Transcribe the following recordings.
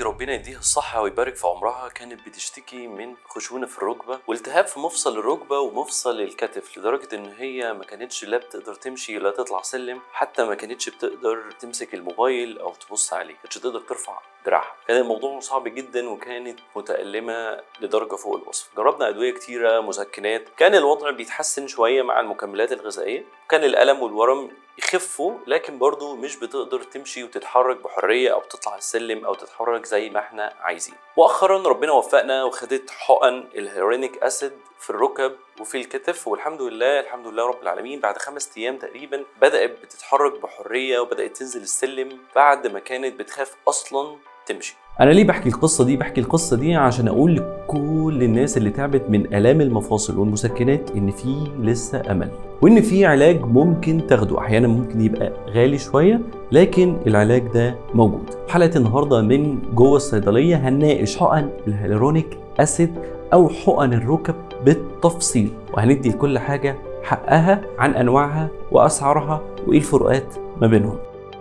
والدتي ربنا يديها الصحة ويبارك في عمرها كانت بتشتكي من خشونة في الركبة والتهاب في مفصل الركبة ومفصل الكتف لدرجة إن هي ما كانتش لا بتقدر تمشي لا تطلع سلم حتى ما كانتش بتقدر تمسك الموبايل أو تبص عليه كانتش تقدر ترفع دراعها كان الموضوع صعب جدا وكانت متألمة لدرجة فوق الوصف جربنا أدوية كتيرة مسكنات كان الوضع بيتحسن شوية مع المكملات الغذائية كان الألم والورم يخفوا لكن برضو مش بتقدر تمشي وتتحرك بحرية أو تطلع السلم أو تتحرك زي ما احنا عايزين مؤخرا ربنا وفقنا وخدت حقن الهيرونيك أسيد في الركب وفي الكتف والحمد لله الحمد لله رب العالمين بعد خمس أيام تقريبا بدأت بتتحرك بحرية وبدأت تنزل السلم بعد ما كانت بتخاف أصلا تمشي انا ليه بحكي القصه دي بحكي القصه دي عشان اقول لكل الناس اللي تعبت من الام المفاصل والمسكنات ان في لسه امل وان في علاج ممكن تاخده احيانا ممكن يبقى غالي شويه لكن العلاج ده موجود حلقه النهارده من جوه الصيدليه هنناقش حقن الهيالورونيك اسيد او حقن الركب بالتفصيل وهندي لكل حاجه حقها عن انواعها واسعارها وايه الفروقات ما بينهم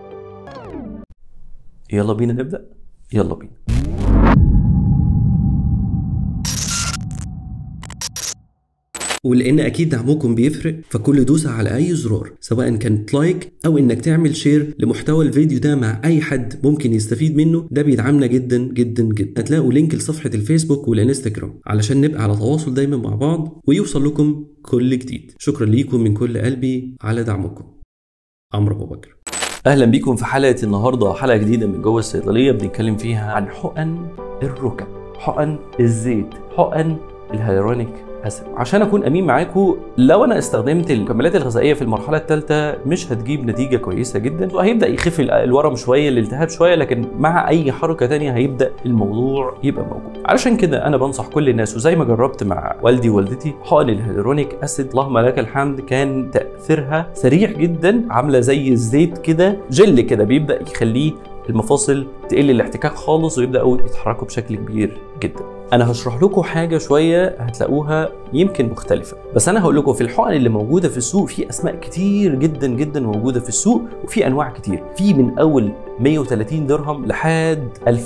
يلا بينا نبدا يلا بينا ولان اكيد دعمكم بيفرق فكل دوسه على اي زرار سواء كانت لايك او انك تعمل شير لمحتوى الفيديو ده مع اي حد ممكن يستفيد منه ده بيدعمنا جدا جدا جدا هتلاقوا لينك لصفحه الفيسبوك والانستجرام علشان نبقى على تواصل دايما مع بعض ويوصل لكم كل جديد شكرا ليكم من كل قلبي على دعمكم عمرو ابو بكر اهلا بيكم في حلقه النهارده حلقه جديده من جوه الصيدليه بنتكلم فيها عن حقن الركب حقن الزيت حقن الهيرونيك اسيد عشان اكون امين معاكم لو انا استخدمت المكملات الغذائيه في المرحله الثالثه مش هتجيب نتيجه كويسه جدا وهيبدا يخف الورم شويه الالتهاب شويه لكن مع اي حركه تانية هيبدا الموضوع يبقى موجود علشان كده انا بنصح كل الناس وزي ما جربت مع والدي ووالدتي حقن الهيالورونيك اسيد اللهم لك الحمد كان تاثيرها سريع جدا عامله زي الزيت كده جل كده بيبدا يخليه المفاصل تقل الاحتكاك خالص ويبداوا يتحركوا بشكل كبير جدا انا هشرح لكم حاجه شويه هتلاقوها يمكن مختلفه بس انا هقول لكم في الحقن اللي موجوده في السوق في اسماء كتير جدا جدا موجوده في السوق وفي انواع كتير في من اول 130 درهم لحد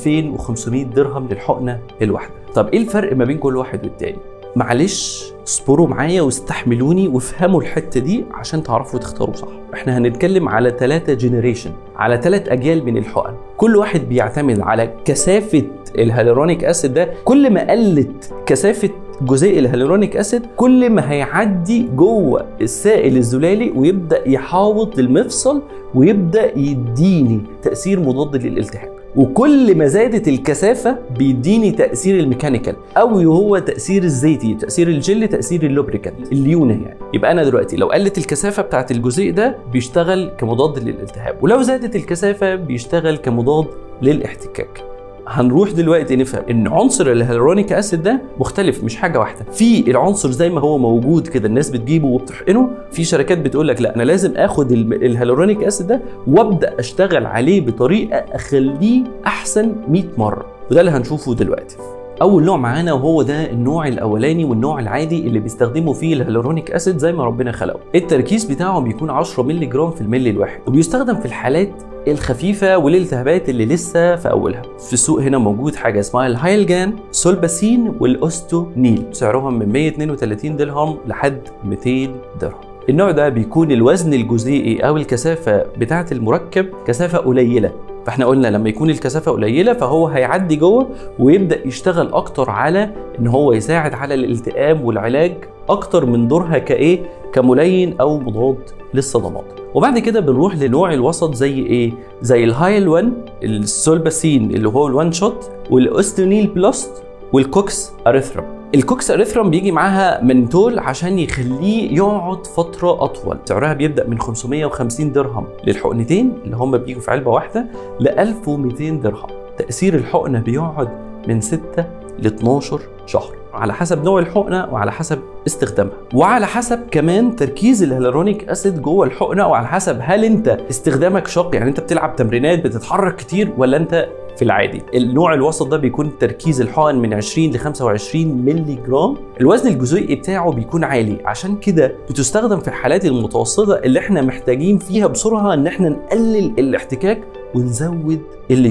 2500 درهم للحقنه الواحده طب ايه الفرق ما بين كل واحد والتاني معلش اصبروا معايا واستحملوني وافهموا الحته دي عشان تعرفوا تختاروا صح احنا هنتكلم على ثلاثة جنريشن على ثلاث اجيال من الحقن كل واحد بيعتمد على كثافه الهيالورونيك اسيد ده كل ما قلت كثافه جزيء الهيالورونيك اسيد كل ما هيعدي جوه السائل الزلالي ويبدا يحاوط المفصل ويبدا يديني تاثير مضاد للالتهاب وكل ما زادت الكثافه بيديني تاثير الميكانيكال او هو تاثير الزيتي تاثير الجل تاثير اللوبريكانت الليونه يعني يبقى انا دلوقتي لو قلت الكثافه بتاعت الجزيء ده بيشتغل كمضاد للالتهاب ولو زادت الكثافه بيشتغل كمضاد للاحتكاك هنروح دلوقتي نفهم ان عنصر الهيالورونيك اسيد ده مختلف مش حاجه واحده في العنصر زي ما هو موجود كده الناس بتجيبه وبتحقنه في شركات بتقول لك لا انا لازم اخد الهيالورونيك اسيد ده وابدا اشتغل عليه بطريقه اخليه احسن 100 مره وده اللي هنشوفه دلوقتي اول نوع معانا وهو ده النوع الاولاني والنوع العادي اللي بيستخدموا فيه الهيالورونيك اسيد زي ما ربنا خلقه التركيز بتاعه بيكون 10 مللي جرام في الملي الواحد وبيستخدم في الحالات الخفيفه والالتهابات اللي لسه في اولها في السوق هنا موجود حاجه اسمها الهايلجان سولباسين والاوستونيل سعرهم من 132 درهم لحد 200 درهم النوع ده بيكون الوزن الجزيئي او الكثافه بتاعه المركب كثافه قليله فاحنا قلنا لما يكون الكثافه قليله فهو هيعدي جوه ويبدا يشتغل اكتر على ان هو يساعد على الالتئام والعلاج اكتر من دورها كايه كملين او مضاد للصدمات وبعد كده بنروح لنوع الوسط زي ايه زي الهايل 1 السولباسين اللي هو الوان شوت والاوستونيل بلست والكوكس اريثرم الكوكس اريثرم بيجي معاها منتول عشان يخليه يقعد فتره اطول سعرها بيبدا من 550 درهم للحقنتين اللي هم بيجوا في علبه واحده ل 1200 درهم تاثير الحقنه بيقعد من 6 ل 12 شهر على حسب نوع الحقنه وعلى حسب استخدامها وعلى حسب كمان تركيز الهيالورونيك اسيد جوه الحقنه وعلى حسب هل انت استخدامك شاق يعني انت بتلعب تمرينات بتتحرك كتير ولا انت في العادي النوع الوسط ده بيكون تركيز الحقن من 20 ل 25 مللي جرام الوزن الجزيئي بتاعه بيكون عالي عشان كده بتستخدم في الحالات المتوسطه اللي احنا محتاجين فيها بسرعه ان احنا نقلل الاحتكاك ونزود الليونه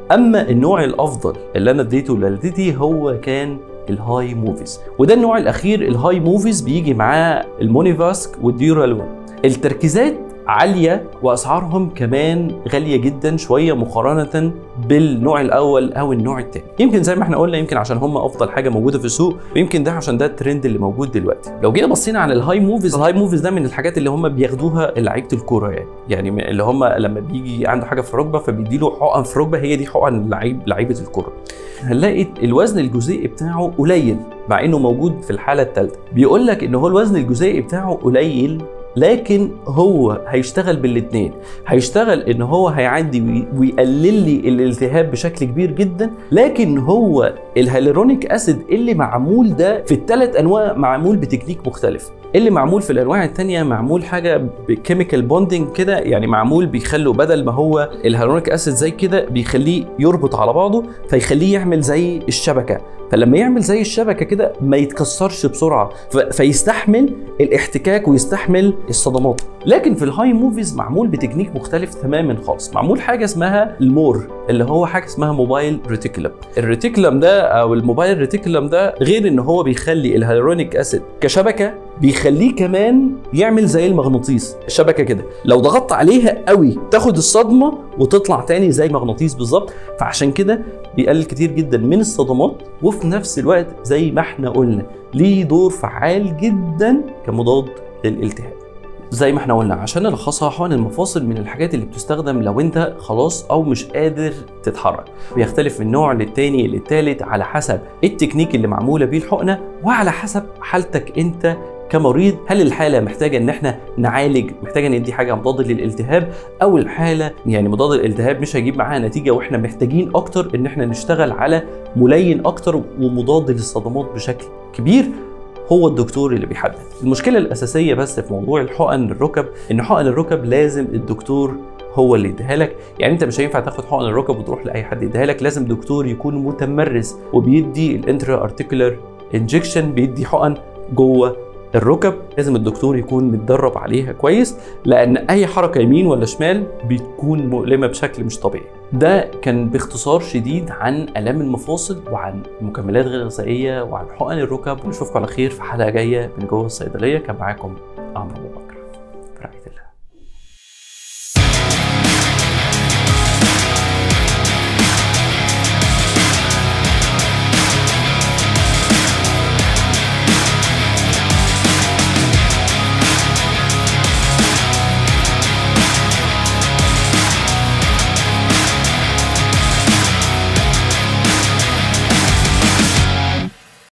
اما النوع الافضل اللي انا اديته لوالدتي هو كان الهاي موفيز وده النوع الاخير الهاي موفيز بيجي معاه المونيفاسك والديورالون التركيزات عالية وأسعارهم كمان غالية جدا شوية مقارنة بالنوع الأول أو النوع الثاني يمكن زي ما احنا قلنا يمكن عشان هم أفضل حاجة موجودة في السوق ويمكن ده عشان ده الترند اللي موجود دلوقتي لو جينا بصينا على الهاي موفيز الهاي موفيز ده من الحاجات اللي هم بياخدوها لعيبة الكورة يعني يعني من- اللي هم لما بيجي عنده حاجة في الركبة فبيديله حقن في الركبة هي دي حقن لعيب لعيبة الكورة هنلاقي الوزن الجزيئي بتاعه قليل مع انه موجود في الحاله الثالثه بيقول لك ان هو الوزن الجزيئي بتاعه قليل لكن هو هيشتغل بالاثنين هيشتغل ان هو هيعدي وي- ويقلل لي الالتهاب بشكل كبير جدا لكن هو الهيالورونيك اسيد اللي معمول ده في الثلاث انواع معمول بتكنيك مختلف اللي معمول في الانواع الثانيه معمول حاجه بكيميكال بوندنج كده يعني معمول بيخلوا بدل ما هو الهيالورونيك اسيد زي كده بيخليه يربط على بعضه فيخليه يعمل زي الشبكه فلما يعمل زي الشبكه كده ما يتكسرش بسرعه ف- فيستحمل الاحتكاك ويستحمل الصدمات لكن في الهاي موفيز معمول بتكنيك مختلف تماما خالص معمول حاجه اسمها المور اللي هو حاجه اسمها موبايل ريتيكولم الريتيكولم ده او الموبايل ريتيكولم ده غير ان هو بيخلي الهيالورونيك اسيد كشبكه بيخليه كمان يعمل زي المغناطيس الشبكه كده لو ضغطت عليها قوي تاخد الصدمه وتطلع تاني زي مغناطيس بالظبط فعشان كده بيقلل كتير جدا من الصدمات وفي نفس الوقت زي ما احنا قلنا ليه دور فعال جدا كمضاد للالتهاب زي ما احنا قلنا عشان نلخصها حقن المفاصل من الحاجات اللي بتستخدم لو انت خلاص او مش قادر تتحرك بيختلف من نوع للتاني للتالت على حسب التكنيك اللي معموله بيه الحقنه وعلى حسب حالتك انت كمريض هل الحاله محتاجه ان احنا نعالج محتاجه ندي حاجه مضاد للالتهاب او الحاله يعني مضاد الالتهاب مش هيجيب معاها نتيجه واحنا محتاجين اكتر ان احنا نشتغل على ملين اكتر ومضاد للصدمات بشكل كبير هو الدكتور اللي بيحدد المشكله الاساسيه بس في موضوع الحقن الركب ان حقن الركب لازم الدكتور هو اللي يديها لك يعني انت مش هينفع تاخد حقن الركب وتروح لاي حد يديها لك لازم دكتور يكون متمرس وبيدي الانترا ارتيكولار انجكشن بيدي حقن جوه الركب لازم الدكتور يكون متدرب عليها كويس لان اي حركه يمين ولا شمال بتكون مؤلمه بشكل مش طبيعي ده كان باختصار شديد عن الام المفاصل وعن المكملات الغير غذائيه وعن حقن الركب ونشوفكم على خير في حلقه جايه من جوه الصيدليه كان معاكم عمرو ابو بكر في رعايه الله